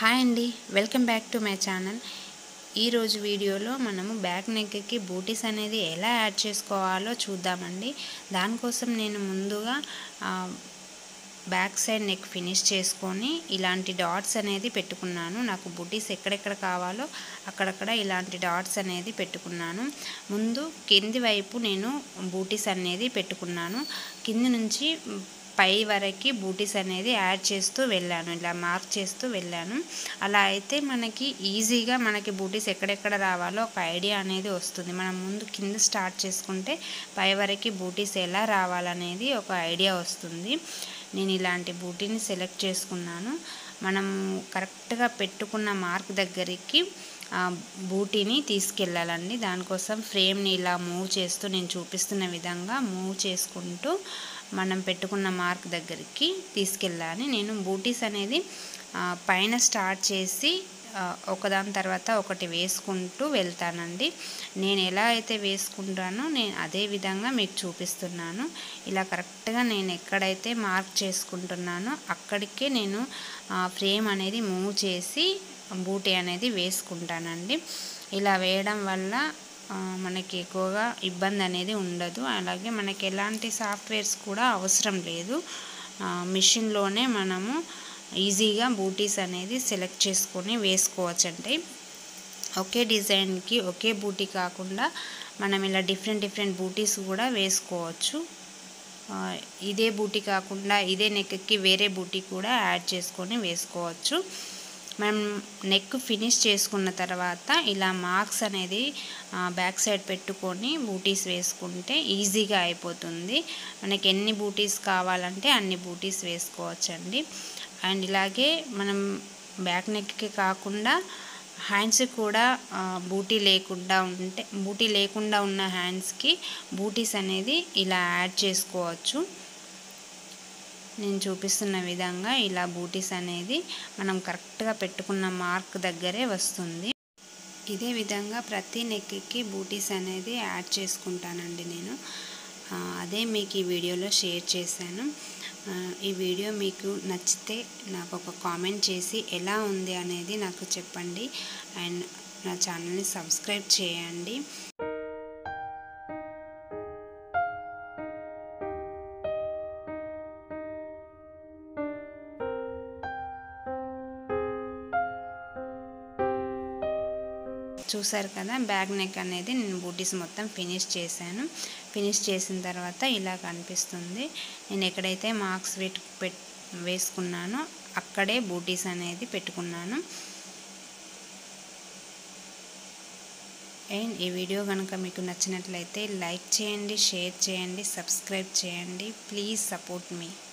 hi అండి welcome back to my channel ఈరోజు వీడియోలో మనము బ్యాక్ నెక్కి బూటీస్ అనేది ఎలా యాడ్ చేసుకోవాలో చూద్దామండి దానికోసం నేను ముందుగా ఆ, బ్యాక్ సైడ్ నెక్ ఫినిష్ చేసుకొని ఇలాంటి డాట్స్ అనేది పెట్టుకున్నాను నాకు బూటీస్ ఎక్కడెక్కడ కావాలో అక్కడక్కడ ఇలాంటి డాట్స్ అనేది పెట్టుకున్నాను ముందు కింది వైపు నేను బూటీస్ అనేది పెట్టుకున్నాను కింది నుంచి పై వరకు బూటీస్ అనేది యాడ్ చేస్తూ వెళ్ళాను ఇలా మార్క్ చేస్తూ వెళ్ళాను అలా అయితే మనకి ఈజీగా మనకి బూటీస్ ఎక్కడెక్కడ రావాలో ఒక ఐడియా అనేది వస్తుంది మనం ముందు కింద స్టార్ట్ చేసుకుంటే పై వరకు బూటీస్ ఎలా రావాలనేది ఒక ఐడియా వస్తుంది నేను ఇలాంటి బూటీని సెలెక్ట్ చేసుకున్నాను మనం కరెక్ట్గా పెట్టుకున్న మార్క్ దగ్గరికి ఆ బూటీని తీసుకెళ్ళాలండి దానికోసం ఫ్రేమ్ని ఇలా మూవ్ చేస్తూ నేను చూపిస్తున్న విధంగా మూవ్ చేసుకుంటూ మనం పెట్టుకున్న మార్క్ దగ్గరికి తీసుకెళ్ళాలి నేను బూటీస్ అనేది ఆ, పైన స్టార్ట్ చేసి ఆ, ఒకదాని తర్వాత ఒకటి వేసుకుంటూ వెళ్తానండి నేను ఎలా అయితే వేసుకుంటానో నేను అదే విధంగా మీకు చూపిస్తున్నాను ఇలా కరెక్ట్గా నేను ఎక్కడైతే మార్క్ చేసుకుంటున్నానో అక్కడికే నేను ఫ్రేమ్ అనేది మూవ్ చేసి బూటీ అనేది వేసుకుంటానండి ఇలా వేయడం వల్ల ఆ, మనకి ఎక్కువగా ఇబ్బంది అనేది ఉండదు అలాగే మనకి ఎలాంటి సాఫ్ట్వేర్స్ కూడా అవసరం లేదు ఆ, మిషన్లోనే మనము ఈజీగా బూటీస్ అనేది సెలెక్ట్ చేసుకొని వేసుకోవచ్చండి ఒకే డిజైన్కి ఒకే బూటీ కాకుండా మనం ఇలా డిఫరెంట్ డిఫరెంట్ బూటీస్ కూడా వేసుకోవచ్చు ఆ, ఇదే బూటీ కాకుండా ఇదే నెక్కి వేరే బూటీ కూడా యాడ్ చేసుకొని వేసుకోవచ్చు మనం నెక్ ఫినిష్ చేసుకున్న తర్వాత ఇలా మార్క్స్ అనేది బ్యాక్ సైడ్ పెట్టుకొని బూటీస్ వేసుకుంటే ఈజీగా అయిపోతుంది మనకి ఎన్ని బూటీస్ కావాలంటే అన్ని బూటీస్ వేసుకోవచ్చండి అండ్ ఇలాగే మనం బ్యాక్ నెక్కి కాకుండా హ్యాండ్స్ కూడా ఆ, బూటీ లేకుండా ఉంటే బూటీ లేకుండా ఉన్న హ్యాండ్స్కి బూటీస్ అనేది ఇలా యాడ్ చేసుకోవచ్చు నేను చూపిస్తున్న విధంగా ఇలా బూటీస్ అనేది మనం కరెక్ట్గా పెట్టుకున్న మార్క్ దగ్గరే వస్తుంది ఇదే విధంగా ప్రతి నెక్కి బూటీస్ అనేది యాడ్ చేసుకుంటానండి నేను ఆ, అదే మీకు ఈ వీడియోలో షేర్ చేశాను ఆ, ఈ వీడియో మీకు నచ్చితే నాకు ఒక కామెంట్ చేసి ఎలా ఉంది అనేది నాకు చెప్పండి అండ్ నా ఛానల్ని సబ్స్క్రైబ్ చేయండి చూసారు కదా బ్యాక్ నెక్ అనేది నేను బూటీస్ మొత్తం ఫినిష్ చేశాను ఫినిష్ చేసిన తర్వాత ఇలా కనిపిస్తుంది నేను ఎక్కడైతే మార్క్స్ పెట్ పెట్ వేసుకున్నానో అక్కడే బూటీస్ అనేది పెట్టుకున్నాను అండ్ ఈ వీడియో కనుక మీకు నచ్చినట్లయితే లైక్ చేయండి షేర్ చేయండి సబ్స్క్రైబ్ చేయండి ప్లీజ్ సపోర్ట్ మీ